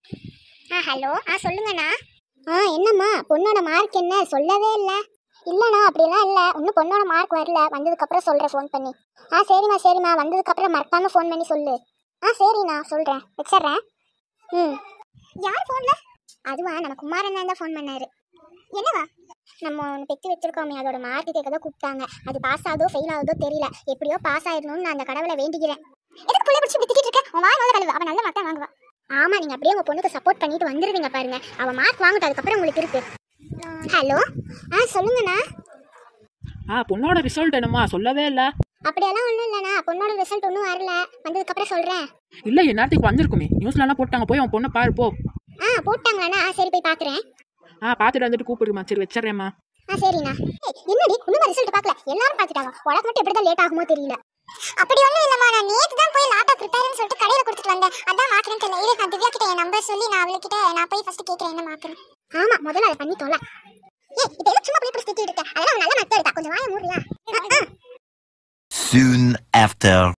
ஆ hello ஆ சொல்லுங்கண்ணா ஆ என்னம்மா பொண்ணோட மார்க் என்ன சொல்லவே இல்லை இல்லைண்ணா அப்படிலாம் இல்லை இன்னும் பொண்ணோட மார்க் வரல வந்ததுக்கப்புறம் சொல்கிறேன் ஃபோன் பண்ணி ஆ சரிம்மா சரிம்மா வந்ததுக்கப்புறம் மறக்காமல் ஃபோன் பண்ணி சொல்லு ஆ சரிண்ணா சொல்கிறேன் வச்சிட்றேன் ம் யார் ஃபோனில் அதுவா நம்ம குமாரன் தான் ஃபோன் பண்ணாரு என்னவா நம்ம ஒன்று பெற்று வச்சிருக்கோமே அதோட மார்க் கேட்க தான் கூப்பிட்டாங்க அது பாஸ் ஆகுதோ ஃபெயில் ஆகுதோ தெரியல எப்படியோ பாஸ் ஆயிடணும்னு நான் அந்த கடவுளை வேண்டிக்கிறேன் எதுக்கு புள்ளை பிடிச்சி இப்படி திட்டிட்டு இருக்க உன் வாய் முதல்ல கழுவு அவன் நல்ல மார்க் தான் வாங்குவா ஆமா நீங்க அப்படியே உங்க பொண்ணுக்கு சப்போர்ட் பண்ணிட்டு வந்துருவீங்க பாருங்க அவ மார்க் வாங்கட்டும் அதுக்கப்புறம் உங்களுக்கு இருக்கு ஹலோ ஆ சொல்லுங்கண்ணா ஆ பொண்ணோட ரிசல்ட் என்னம்மா சொல்லவே இல்லை அப்படியெல்லாம் ஒன்றும் இல்லைண்ணா பொண்ணோட ரிசல்ட் ஒன்றும் வரல வந்ததுக்கப்புறம் சொல்கிறேன் இல்லை என் நேரத்துக்கு வந்திருக்குமே நியூஸ்லலாம் போட்டாங்க போய் அவன் பொண்ணை பாரு போ ஆ போட்டாங்களாண்ணா ஆ சரி போய் பார்க்குறேன் ஆ பார்த்துட்டு வந்துட்டு கூப்பிடுமா சரி வச்சிட்றேம்மா ஆ சரிண்ணா ஏய், என்னடி இன்னும் ரிசல்ட் பார்க்கல எல்லாரும் பார்த்துட்டாங்க உனக்கு மட்டும் எப்படி தான் லேட் ஆகுமோ தெரியல அப்படி ஒன்றும் இல்லைம்மா நான் நேற்று தான் போய் லேப்டாப் ரிப்பேர்னு சொல்லிட்டு கடையில் கொடுத்துட்டு வந்தேன் அதான் மார்க்னு தெரியல இரு நான் திவ்யா கிட்ட என் நம்பர் சொல்லி நான் அவளுக்கிட்ட நான் போய் ஃபர்ஸ்ட் கேட்குறேன் என்ன மார்க்னு ஆமா முதல்ல அதை பண்ணி தொலை ஏய் இப்போ எதுக்கு சும்மா போய் இப்படி திட்டிட்டு இருக்க அதெல்லாம் அவன் நல்ல மார்க் எடுத்தா கொஞ்சம் வாய மூடுறியா ஆ, ஆ. Soon after.